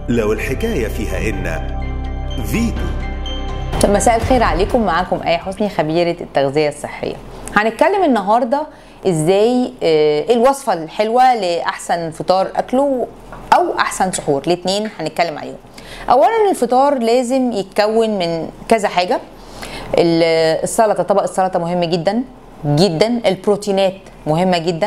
لو الحكاية فيها إن فيتو مساء الخير عليكم معاكم ايه حسني خبيره التغذيه الصحيه هنتكلم النهارده ازاي آه، الوصفه الحلوه لاحسن فطار اكله او احسن سحور الاثنين هنتكلم عليهم اولا الفطار لازم يتكون من كذا حاجه ال- السلطه طبق السلطه مهم جدا جدا البروتينات مهمه جدا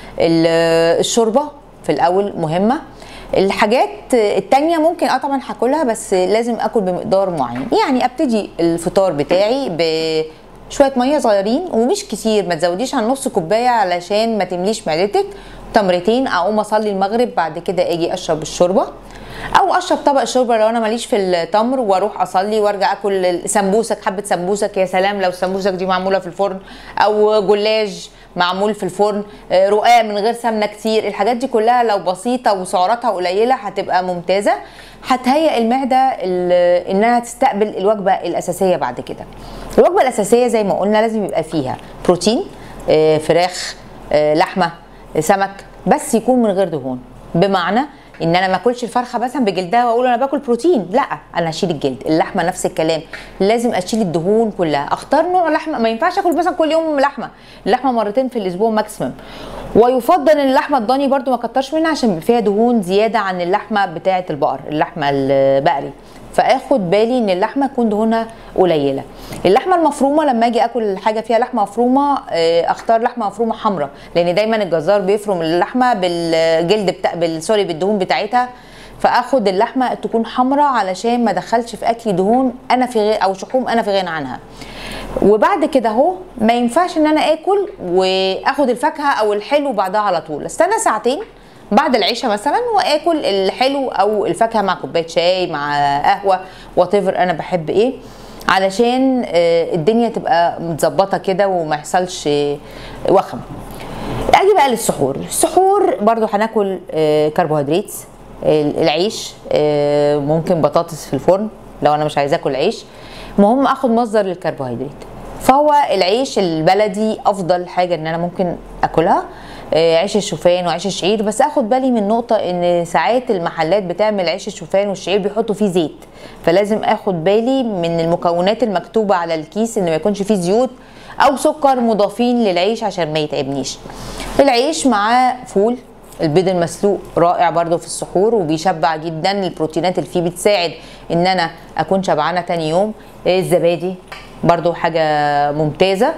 ال- الشوربه في الاول مهمه الحاجات التانية ممكن اه طبعا هاكلها بس لازم اكل بمقدار معين يعني ابتدي الفطار بتاعي بشويه ميه صغيرين ومش كتير ما تزوديش عن نص كوبايه علشان ما تمليش معدتك تمرتين اقوم اصلي المغرب بعد كده اجي اشرب الشوربه او اشرب طبق الشوربه لو انا ماليش في التمر واروح اصلي وارجع اكل سمبوسك حبه سمبوسك يا سلام لو السمبوسك دي معموله في الفرن او جلاج معمول في الفرن آه، رقاق من غير سمنه كتير الحاجات دي كلها لو بسيطه وسعراتها قليله هتبقى ممتازه هتهيئ المعده ال- انها تستقبل الوجبه الاساسيه بعد كده الوجبه الاساسيه زي ما قلنا لازم يبقى فيها بروتين آه، فراخ آه، لحمه آه، سمك بس يكون من غير دهون بمعنى ان انا ما اكلش الفرخه مثلا بجلدها واقول انا باكل بروتين لا انا اشيل الجلد اللحمه نفس الكلام لازم اشيل الدهون كلها اختار نوع لحمه ما ينفعش اكل مثلا كل يوم لحمه اللحمه مرتين في الاسبوع ماكسيمم ويفضل ان اللحمه الضاني برده ما كترش منها عشان بيبقى فيها دهون زياده عن اللحمه بتاعه البقر اللحمه البقري فاخد بالي ان اللحمه تكون دهونها قليله اللحمه المفرومه لما اجي اكل حاجه فيها لحمه مفرومه آه، اختار لحمه مفرومه حمراء لان دايما الجزار بيفرم اللحمه بالجلد بتاع بال- سوري بالدهون بتاعتها فاخد اللحمه تكون حمراء علشان ما ادخلش في اكلي دهون انا في غير او شحوم انا في غنى عنها وبعد كده اهو ما ينفعش ان انا اكل واخد الفاكهه او الحلو بعدها على طول استنى ساعتين بعد العشاء مثلا واكل الحلو او الفاكهه مع كوبايه شاي مع قهوه وات انا بحب ايه علشان آه، الدنيا تبقى متظبطه كده وما يحصلش آه، وخم اجي بقى للسحور السحور برضو هناكل آه، كربوهيدرات آه، العيش آه، ممكن بطاطس في الفرن لو انا مش عايزه اكل عيش المهم اخد مصدر للكربوهيدرات فهو العيش البلدي افضل حاجه ان انا ممكن اكلها آه، عيش الشوفان وعيش الشعير بس اخد بالي من نقطه ان ساعات المحلات بتعمل عيش الشوفان والشعير بيحطوا فيه زيت فلازم اخد بالي من المكونات المكتوبه على الكيس ان ما يكونش فيه زيوت او سكر مضافين للعيش عشان ما يتعبنيش العيش مع فول البيض المسلوق رائع برضو في السحور وبيشبع جدا البروتينات اللي فيه بتساعد ان انا اكون شبعانه تاني يوم الزبادي برضو حاجه ممتازه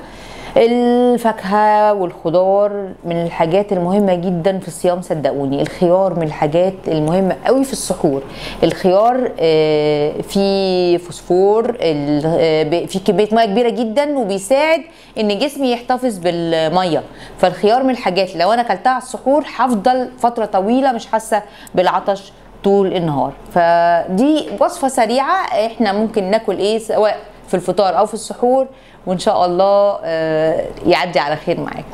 الفاكهه والخضار من الحاجات المهمه جدا في الصيام صدقوني الخيار من الحاجات المهمه قوي في السحور الخيار آه، فيه فوسفور ال- آه، ب- فيه كميه ميه كبيره جدا وبيساعد ان جسمي يحتفظ بالميه فالخيار من الحاجات لو انا اكلتها على السحور هفضل فتره طويله مش حاسه بالعطش طول النهار فدي وصفه سريعه احنا ممكن ناكل ايه سواء في الفطار او في السحور وان شاء الله آه، يعدي على خير معاكم